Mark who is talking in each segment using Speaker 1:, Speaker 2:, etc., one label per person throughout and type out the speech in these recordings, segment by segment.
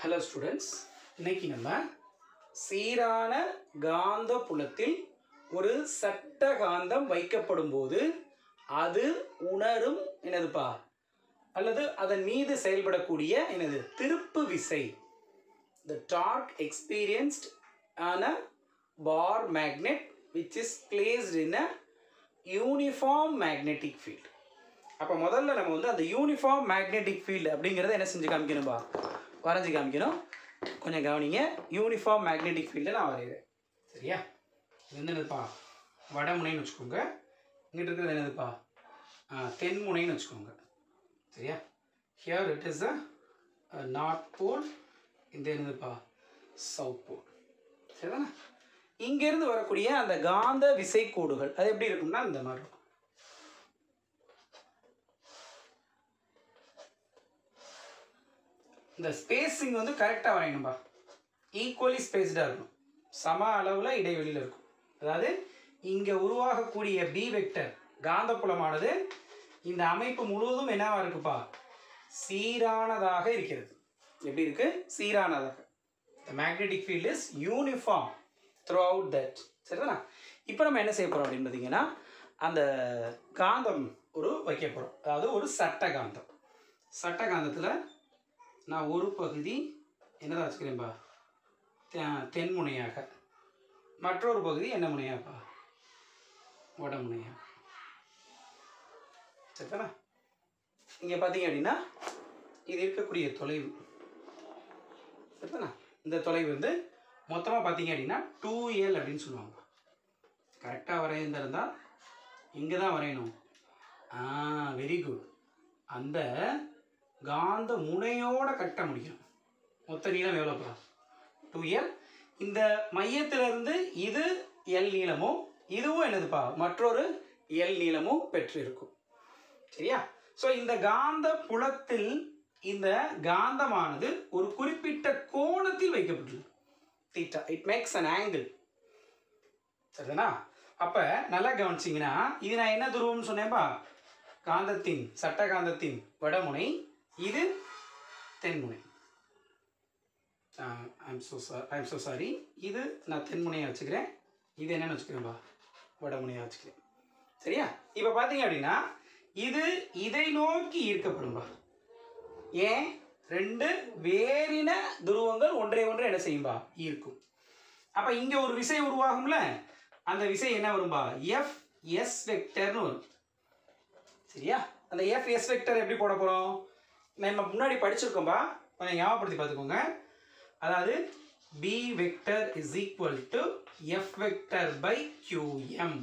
Speaker 1: hello students இன்னைக்கு நம்ம சீரான காந்த புலத்தில் ஒரு சட்ட காந்தம் வைக்கப்படும் போது அது உணரும் என்னதுப்பா அல்லது அதன் மீது செயல்படக்கூடிய என்னது திருப்பு விசை the torque experienced on a bar magnet which is placed in a uniform magnetic field அப்போ முதல்ல நம்ம வந்து அந்த யூனிஃபார்ம் மேக்னெட்டிக் ஃபீல்டு அப்படிங்கிறத என்ன செஞ்சு காமிக்கணும்பா வரைஞ்சி காமிக்கணும் கொஞ்சம் கவனிங்க யூனிஃபார்ம் மேக்னெட்டிக் ஃபீல்டை நான் வரைகிறேன் சரியா இது வந்து என்னதுப்பா வடமுனைன்னு வச்சுக்கோங்க இங்கிட்டு இருக்கிறது என்னதுப்பா ஆ, தென்முனைன்னு வச்சுக்கோங்க சரியா here it is a north pole இந்த என்னதுப்பா சவுத் போல் சரிதானே இங்கேருந்து வரக்கூடிய அந்த காந்த விசைக்கோடுகள் அது எப்படி இருக்கும்னா இந்த மாதிரி இருக்கும் இந்த ஸ்பேஸிங் வந்து கரெக்டாக வரையணும்பா ஈக்குவலி ஸ்பேஸ்டாக இருக்கணும் சம அளவில் இடைவெளியில் இருக்கும் அதாவது இங்கே உருவாகக்கூடிய பி வெக்டர் காந்தப்புலமானது இந்த அமைப்பு முழுவதும் என்னவா இருக்குப்பா சீரானதாக இருக்கிறது எப்படி இருக்கு சீரானதாக the magnetic field is uniform throughout that சரிதானா இப்போ நம்ம என்ன செய்ய போகிறோம் அப்படின்னு பார்த்தீங்கன்னா அந்த காந்தம் ஒரு வைக்க போகிறோம் அதாவது ஒரு சட்ட காந்தம் சட்ட காந்தத்தில் நான் ஒரு பகுதி என்னதான் வச்சுக்கிறேன்பா தெ- தென்முனையாக மற்றொரு பகுதி என்ன முனையாப்பா வடமுனையாக சரிதானா இங்கே பார்த்தீங்க அப்படின்னா இது இருக்கக்கூடிய தொலைவு சரிதானா இந்த தொலைவு வந்து மொத்தமாக பார்த்தீங்க அப்படின்னா டூ எல் அப்படின்னு சொல்லுவாங்க கரெக்டாக வரையிருந்திருந்தால் இங்கே தான் வரையணும் ஆ வெரி குட் அந்த காந்த முனையோட கட்ட முடியும் மொத்த நீளம் எவ்வளோப்பா டூ எல் இந்த மையத்திலிருந்து இது எல் நீளமும் இதுவும் என்னதுப்பா மற்றொரு எல் நீளமும் பெற்றிருக்கும் சரியா ஸோ இந்த காந்த புலத்தில் இந்த காந்தமானது ஒரு குறிப்பிட்ட கோணத்தில் வைக்கப்பட்டுள்ளது theta it makes an angle சரிதானா அப்போ நல்லா கவனிச்சிங்கன்னா இது நான் என்ன துருவம்னு சொன்னேன்பா காந்தத்தின் சட்ட காந்தத்தின் வடமுனை இது தென்முனை I'm so I'm so sorry இது நான் தென்முனையை வச்சுக்கிறேன் இது என்னன்னு வச்சுக்கிறேன்பா வடமுனையை வச்சுக்கிறேன் சரியா இப்போ பார்த்தீங்க அப்படின்னா இது இதை நோக்கி ஈர்க்கப்படும்பா ஏன் ரெண்டு வேறின துருவங்கள் ஒன்றை ஒன்று என்ன செய்யும்பா ஈர்க்கும் அப்போ இங்கே ஒரு விசை உருவாகும்ல அந்த விசை என்ன வரும்பா எஃப் எஸ் வெக்டர்னு வரும் சரியா அந்த எஃப் எஸ் வெக்டர் எப்படி போட போகிறோம் நம்ம முன்னாடி படிச்சிருக்கோம்பா கொஞ்சம் ஞாபகப்படுத்தி பார்த்துக்கோங்க அதாவது B vector is equal to F vector by QM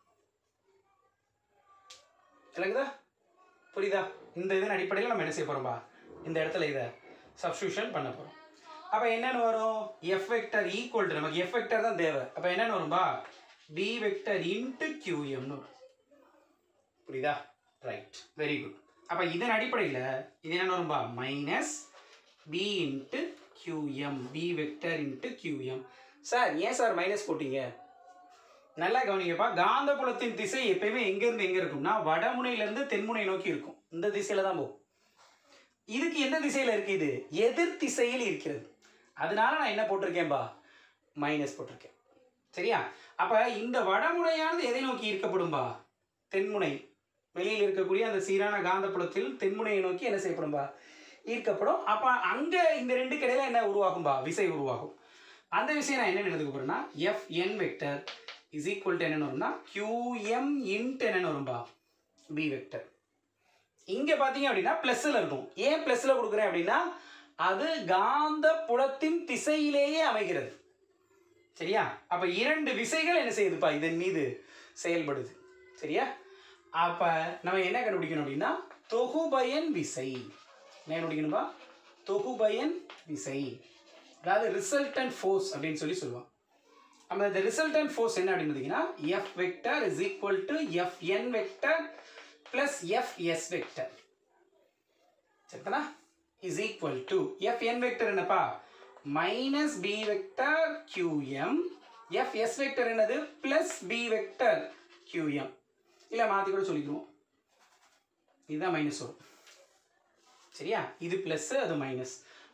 Speaker 1: விளங்குதா புரியுதா இந்த இதன் அடிப்படையில் நம்ம என்ன செய்ய போகிறோம்பா இந்த இடத்துல இதை சப்ஸ்டியூஷன் பண்ண போகிறோம் அப்போ என்னென்னு வரும் எஃப் வெக்டர் ஈக்குவல் டு நமக்கு எஃப் வெக்டர் தான் தேவை அப்போ என்னென்னு வரும்பா பி வெக்டர் இன்ட்டு கியூஎம்னு வரும் புரியுதா ரைட் வெரி குட் அப்போ இதன் அடிப்படையில் இது என்ன வரும்பா minus B into QM B vector into QM sir ஏன் சார் மைனஸ் போட்டீங்க நல்லா கவனிங்கப்பா காந்தப்புலத்தின் திசை எப்பயுமே எங்கேருந்து எங்கே இருக்கும்னா வடமுனையிலேருந்து தென்முனை நோக்கி இருக்கும் இந்த திசையில தான் போகும் இதுக்கு எந்த திசையில் இருக்கு இது எதிர் திசையில் இருக்கிறது அதனால நான் என்ன போட்டிருக்கேன்பா மைனஸ் போட்டிருக்கேன் சரியா அப்போ இந்த வடமுனையானது எதை நோக்கி ஈர்க்கப்படும்பா தென்முனை வெளியில் இருக்கக்கூடிய அந்த சீரான காந்தப்புலத்தில் தென்முனையை நோக்கி என்ன செய்யப்படும்பா ஈர்க்கப்படும் அப்போ அங்கே இந்த ரெண்டு கிடையில என்ன உருவாகும்பா விசை உருவாகும் அந்த விஷயம் நான் என்ன எழுதுக்க போறேன்னா F N vector is equal to என்னன்னு வரும்னா கியூஎம் இன்ட் என்னன்னு வரும்பா பி வெக்டர் இங்கே பார்த்தீங்க அப்படின்னா ப்ளஸ்ஸில் இருக்கும் ஏன் ப்ளஸ்ஸில் கொடுக்குறேன் அப்படின்னா அது காந்த புலத்தின் திசையிலேயே அமைகிறது சரியா அப்போ இரண்டு விசைகள் என்ன செய்யுதுப்பா இதன் மீது செயல்படுது சரியா அப்போ நம்ம என்ன கண்டுபிடிக்கணும் அப்படின்னா தொகுபயன் விசை என்ன கண்டுபிடிக்கணும்பா தொகுபயன் விசை அதாவது ரிசல்டன்ட் ஃபோர்ஸ் அப்படின்னு சொல்லி சொல்லுவாங்க நம்ம இந்த ரிசல்டன்ட் ஃபோர்ஸ் என்ன அப்படின்னு பார்த்தீங்கன்னா F vector is equal to F N vector plus F S vector சரிதானா is equal to F N vector என்னப்பா minus B vector QM F S vector என்னது பிளஸ் பி வெக்டர் கியூஎம் இல்லை மாற்றி கூட சொல்லிக்குவோம் இதுதான் மைனஸ் வரும் சரியா இது ப்ளஸ்ஸு அது மைனஸ்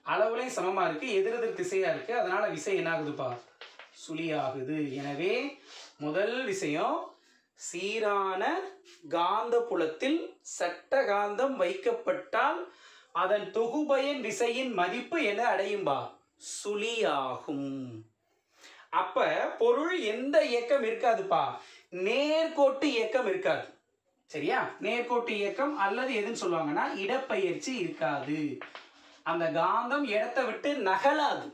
Speaker 1: அளவுலையும் சமமா இருக்கு எதிரெதிர் திசையா இருக்கு அதனால விசை என்ன ஆகுதுப்பா சுழியாகுது எனவே முதல் விஷயம் சீரான காந்த புலத்தில் சட்ட காந்தம் வைக்கப்பட்டால் அதன் தொகுபயன் விசையின் மதிப்பு என்ன அடையும்பா சுழியாகும் அப்ப பொருள் எந்த இயக்கம் இருக்காதுப்பா நேர்கோட்டு இயக்கம் இருக்காது சரியா நேர்கோட்டு இயக்கம் அல்லது எதுன்னு சொல்லுவாங்கன்னா இடப்பெயர்ச்சி இருக்காது அந்த காந்தம் இடத்தை விட்டு நகலாது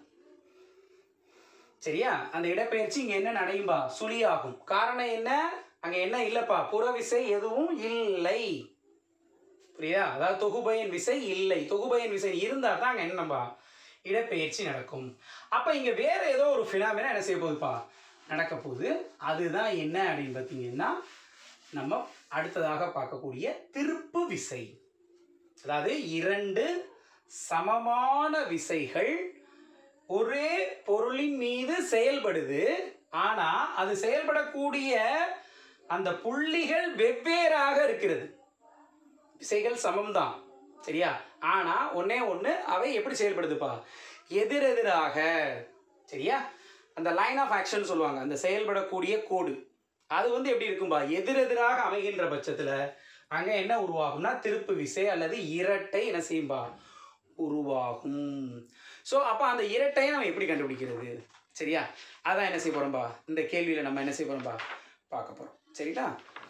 Speaker 1: சரியா அந்த இடப்பெயர்ச்சி இங்க என்ன நடையும்பா சுழியாகும் காரணம் என்ன அங்க என்ன இல்லப்பா புறவிசை எதுவும் இல்லை புரியுதா அதாவது தொகுபயன் விசை இல்லை தொகுபயன் விசை இருந்தா தான் அங்க என்னப்பா இடப்பெயர்ச்சி நடக்கும் அப்ப இங்க வேற ஏதோ ஒரு ஃபினாமினா என்ன செய்ய போகுதுப்பா நடக்க போகுது அதுதான் என்ன அப்படின்னு பார்த்தீங்கன்னா நம்ம அடுத்ததாக பார்க்கக்கூடிய திருப்பு விசை அதாவது இரண்டு சமமான விசைகள் ஒரே பொருளின் மீது செயல்படுது ஆனா அது செயல்படக்கூடிய அந்த புள்ளிகள் வெவ்வேறாக இருக்கிறது விசைகள் சமம்தான் சரியா ஆனா ஒண்ணே ஒண்ணு அவை எப்படி செயல்படுதுப்பா எதிரெதிராக சரியா அந்த லைன் ஆஃப் ஆக்ஷன் சொல்லுவாங்க அந்த செயல்படக்கூடிய கோடு அது வந்து எப்படி இருக்கும்பா எதிரெதிராக அமைகின்ற பட்சத்துல அங்க என்ன உருவாகும்னா திருப்பு விசை அல்லது இரட்டை என்ன செய்யும்பா உருவாகும் ஸோ அப்போ அந்த இரட்டையை நம்ம எப்படி கண்டுபிடிக்கிறது சரியா அதான் என்ன செய்ய போறோம்பா இந்த கேள்வியில் நம்ம என்ன செய்ய போறோம்பா பார்க்க போறோம் சரிங்களா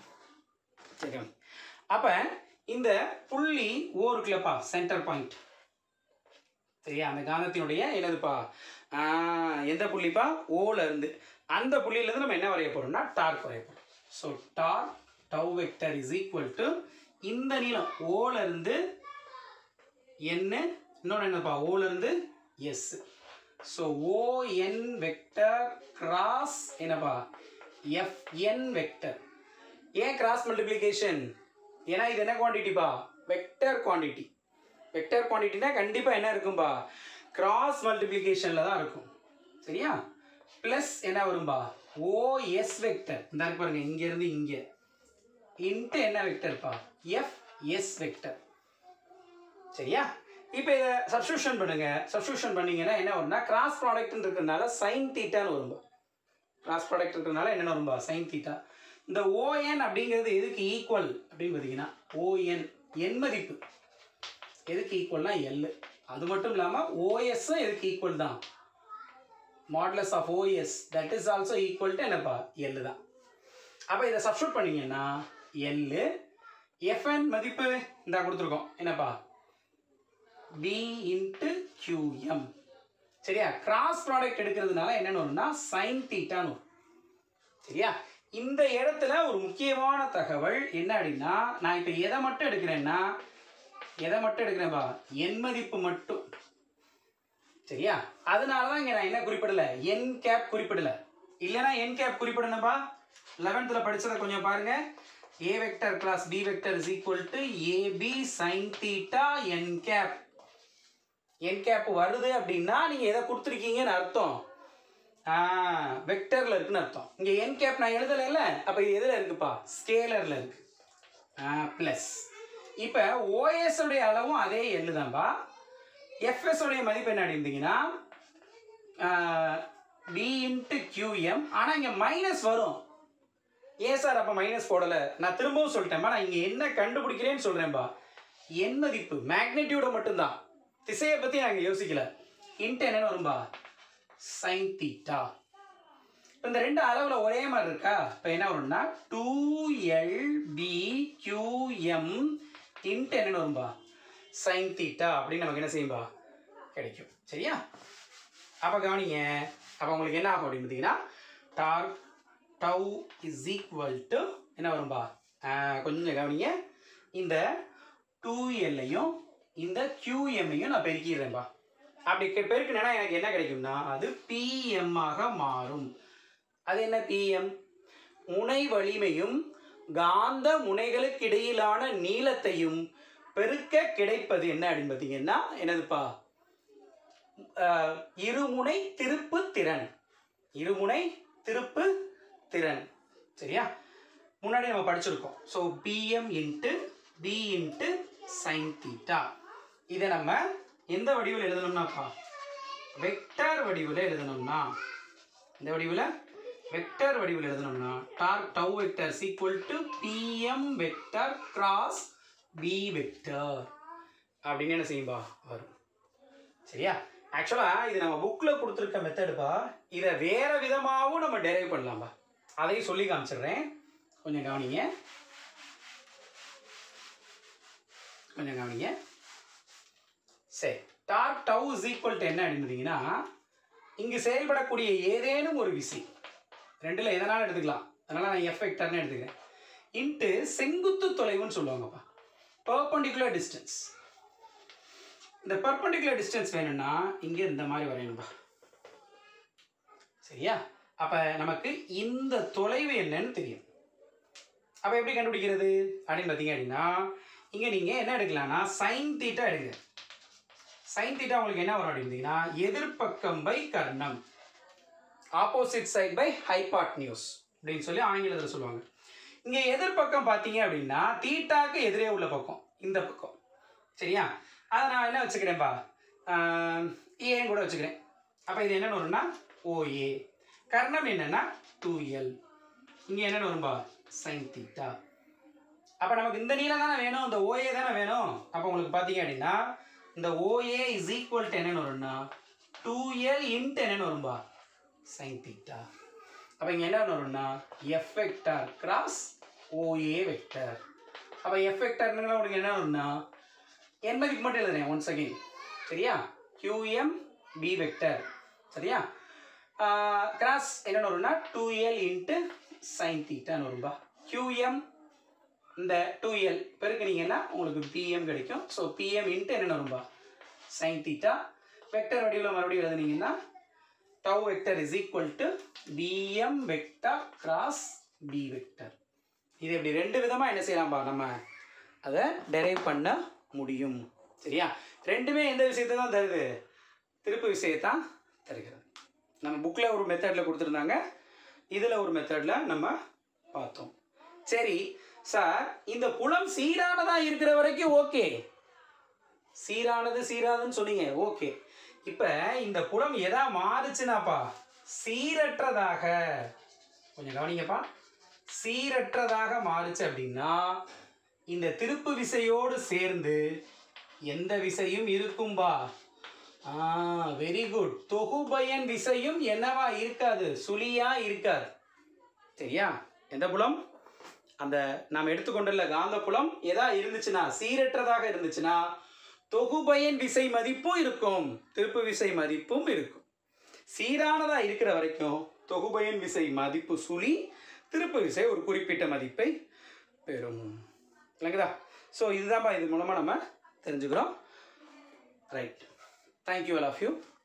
Speaker 1: சரி அப்போ இந்த புள்ளி ஓ இருக்குல்லப்பா சென்டர் பாயிண்ட் சரியா அந்த காந்தத்தினுடைய என்னதுப்பா ஆஹ், எந்த புள்ளிப்பா ஓல இருந்து அந்த புள்ளியிலேருந்து நம்ம என்ன வரைய போறோம்னா டார்க் வரைய போறோம் so torque tau vector is equal to இந்த நீளம் ஓல இருந்து என்ன இன்னொன்று என்னப்பா ஓல இருந்து S so ON vector cross என்னப்பா எஃப்என் வெக்டர் ஏன் கிராஸ் மல்டிப்ளிகேஷன் ஏன்னா இது என்ன குவான்டிட்டிப்பா வெக்டர் குவான்டிட்டி வெக்டர் குவான்டிட்டினா கண்டிப்பாக என்ன இருக்கும்பா கிராஸ் மல்டிப்ளிகேஷனில் தான் இருக்கும் சரியா ப்ளஸ் என்ன வரும்பா ஓஎஸ் வெக்டர் இந்த இருக்கு பாருங்க இங்கேருந்து இங்கே இன்ட்டு என்ன வெக்டர்ப்பா எஃப் எஸ் வெக்டர் சரியா இப்போ இதை சப்ஸ்டியூஷன் பண்ணுங்க சப்ஸ்டியூஷன் பண்ணீங்கன்னா என்ன வரும்னா கிராஸ் ப்ராடக்ட் இருக்கிறதுனால சைன் தீட்டான்னு வரும்பா கிராஸ் ப்ராடக்ட் இருக்கிறதுனால என்ன வரும்பா சைன் தீட்டா இந்த ஓஎன் அப்படிங்கிறது எதுக்கு ஈக்குவல் அப்படின்னு பார்த்தீங்கன்னா ஓஎன் என் மதிப்பு எதுக்கு ஈக்குவல்னா எல் அது மட்டும் இல்லாமல் ஓஎஸ்ஸும் எதுக்கு ஈக்குவல் தான் modulus of OS that is also equal to என்னப்பா எல் தான் அப்போ இதை சப்ஸ்டியூட் பண்ணீங்கன்னா எல் எஃப்என் மதிப்பு இந்த கொடுத்துருக்கோம் என்னப்பா பி இன்ட்டு கியூஎம் சரியா கிராஸ் ப்ராடக்ட் எடுக்கிறதுனால என்னன்னு வரும்னா சைன் தீட்டான்னு வரும் சரியா இந்த இடத்துல ஒரு முக்கியமான தகவல் என்ன அப்படின்னா நான் இப்போ எதை மட்டும் எடுக்கிறேன்னா எதை மட்டும் எடுக்கிறேன்பா என் மதிப்பு மட்டும் சரியா அதனால தான் இங்கே நான் என்ன குறிப்பிடல என் கேப் குறிப்பிடல இல்லைன்னா என் கேப் குறிப்பிடணும்பா லெவன்த்தில் படிச்சதை கொஞ்சம் பாருங்க A vector cross B vector is equal to AB sine theta N cap N cap வருது அப்படின்னா நீங்கள் எதை கொடுத்துருக்கீங்கன்னு அர்த்தம் வெக்டரில் இருக்குன்னு அர்த்தம் இங்கே என் கேப் நான் எழுதலைல்ல அப்போ இது எதில் இருக்குப்பா ஸ்கேலரில் இருக்கு ப்ளஸ் இப்போ OS உடைய அளவும் அதே எள்ளு தான்ப்பா எஃப்எஸ் உடைய மதிப்பு என்ன அப்படிந்தீங்கன்னா பி இன்ட்டு கியூஎம் ஆனால் இங்கே மைனஸ் வரும் ஏன் சார் அப்போ மைனஸ் போடலை நான் திரும்பவும் சொல்லிட்டேன்ப்பா நான் இங்கே என்ன கண்டுபிடிக்கிறேன்னு சொல்கிறேன்ப்பா என் மதிப்பு மேக்னெட்டியூட மட்டும்தான் திசையை பற்றி நாங்கள் யோசிக்கல இன்ட்டு என்னன்னு வரும்பா சைன் தீட்டா இந்த ரெண்டு அளவில் ஒரே மாதிரி இருக்கா இப்போ என்ன வரும்னா two L B QM into என்னன்னு வரும்பா சைன் தீட்டா அப்படின்னு நமக்கு என்ன செய்யும்பா கிடைக்கும் சரியா அப்போ கவனிங்க அப்போ உங்களுக்கு என்ன ஆகும் அப்படின்னு பார்த்தீங்கன்னா torque tau is equal to என்ன வரும்பா ஆஹ், கொஞ்சம் கவனிங்க இந்த டூ எல்லையும் இந்த கியூஎம்மையும் நான் பெருக்கிடுறேன்பா அப்படி கெ- பெருக்கினேன்னா எனக்கு என்ன கிடைக்கும்னா அது பிஎம் ஆக மாறும் அது என்ன பிஎம் முனை வலிமையும் காந்த முனைகளுக்கு இடையிலான நீளத்தையும் பெருக்க கிடைப்பது என்ன அப்படின்னு பார்த்தீங்கன்னா என்னதுப்பா ஆஹ், இருமுனை திருப்பு திறன் இருமுனை திருப்பு திறன் சரியா முன்னாடி நம்ம படிச்சிருக்கோம் so PM into B into sine theta இதை நம்ம எந்த வடிவில் எழுதணும்னாப்பா வெக்டர் வடிவில் எழுதணும்னா இந்த வடிவில் வெக்டர் வடிவில் எழுதணும்னா torque tau vector equal to PM vector cross B vector அப்படின்னு என்ன செய்யும்பா வரும் சரியா ஆக்சுவலாக இது நம்ம புக்கில் கொடுத்துருக்க மெத்தடுப்பா இதை வேற விதமாகவும் நம்ம டெரைவ் பண்ணலாம்பா அதையும் சொல்லி காமிச்சிடுறேன் கொஞ்சம் கவனிங்க கொஞ்சம் கவனிங்க சரி torque tau is equal to என்ன அப்படின்றீங்கன்னா இங்கு செயல்படக்கூடிய ஏதேனும் ஒரு விசை ரெண்டில் எதனாலும் எடுத்துக்கலாம் அதனால் நான் எஃப் வெக்டர்னு எடுத்துக்கிறேன் இன்ட்டு செங்குத்து தொலைவுன்னு சொல்லுவாங்கப்பா பர்பண்டிகுலர் டிஸ்டன்ஸ் இந்த பர்பண்டிகுலர் டிஸ்டன்ஸ் வேணும்னா இங்கே இந்த மாதிரி வரையணும்பா சரியா அப்போ நமக்கு இந்த தொலைவு என்னன்னு தெரியும் அப்போ எப்படி கண்டுபிடிக்கிறது அப்படின்னு பார்த்தீங்க அப்படின்னா இங்கே நீங்கள் என்ன எடுக்கலாம்னா சைன் தீட்டா எடுங்க சைன் தீட்டா உங்களுக்கு என்ன வரும் அப்படின்னா எதிர்ப்பக்கம் பை கர்ணம் ஆப்போசிட் சைட் பை ஹைபாட்னியூஸ் அப்படின்னு சொல்லி ஆங்கிலத்தில் சொல்லுவாங்க இங்கே எதிர்ப்பக்கம் பார்த்தீங்க அப்படின்னா தீட்டாக்கு எதிரே உள்ள பக்கம் இந்த பக்கம் சரியா அதை நான் என்ன வச்சுக்கிறேன்ப்பா ஏன் கூட வச்சுக்கிறேன் அப்போ இது என்னென்னு வரும்னா ஓஏ கர்ணம் என்னன்னா டூ எல் இங்கே என்னென்னு வரும்பா சைன் தீட்டா அப்போ நமக்கு இந்த நீளம் தானே வேணும் இந்த ஓஏ தானே வேணும் அப்போ உங்களுக்கு பார்த்தீங்க அப்படின்னா இந்த ஓஏ இஸ் ஈக்குவல் டு என்னென்னு வரும்னா டூ எல் இன்ட்டு என்னென்னு வரும்பா சைன் தீட்டா அப்போ இங்கே என்ன வரும்னா F vector cross OA vector அப்போ எஃப் வெக்டர்னுங்களா உங்களுக்கு என்ன வரும்னா என் மதிப்பு மட்டும் எழுதுறேன் ஒன்ஸ் அகெயின் சரியா கியூஎம் பி வெக்டர் சரியா கிராஸ் என்ன வரும்னா டூ எல் இன்ட்டு சைன் தீட்டான்னு வரும்பா கியூஎம் இந்த டூ எல் பெருக்குனீங்கன்னா உங்களுக்கு பிஎம் கிடைக்கும் ஸோ பிஎம் இன்ட்டு என்ன வரும்பா சைன் தீட்டா வெக்டர் வடிவில் மறுபடியும் எழுதுனீங்கன்னா tau vector is equal to PM vector cross B vector இது இப்படி ரெண்டு விதமாக என்ன செய்யலாம்பா நம்ம அதை டெரைவ் பண்ண முடியும் சரியா ரெண்டுமே எந்த விஷயத்தை தான் தருது திருப்பு விஷயத்தான் தருகிறது நம்ம புக்கில் ஒரு மெத்தடில் கொடுத்துருந்தாங்க இதில் ஒரு மெத்தடில் நம்ம பார்த்தோம் சரி சார் இந்த புலம் சீரானதாக இருக்கிற வரைக்கும் ஓகே சீரானது சீராதுன்னு சொன்னீங்க ஓகே இப்போ இந்த புலம் எதா மாறுச்சுனாப்பா சீரற்றதாக கொஞ்சம் கவனிங்கப்பா சீரற்றதாக மாறுச்சு அப்படின்னா இந்த திருப்பு விசையோடு சேர்ந்து எந்த விசையும் இருக்கும்பா ஆ வெரி குட் தொகுபயன் விசையும் என்னவா இருக்காது சுழியா இருக்காது சரியா எந்த புலம் அந்த நாம் எடுத்துக்கொண்டுள்ள காந்த புலம் எதா இருந்துச்சுன்னா சீரற்றதாக இருந்துச்சுன்னா தொகுபயன் விசை மதிப்பும் இருக்கும் திருப்பு விசை மதிப்பும் இருக்கும் சீரானதா இருக்கிற வரைக்கும் தொகுபயன் விசை மதிப்பு சுழி திருப்பு விசை ஒரு குறிப்பிட்ட மதிப்பை பெறும் இல்லைங்களா ஸோ இதுதான்ப்பா இது மூலமாக நம்ம தெரிஞ்சுக்கிறோம் right thank you all of you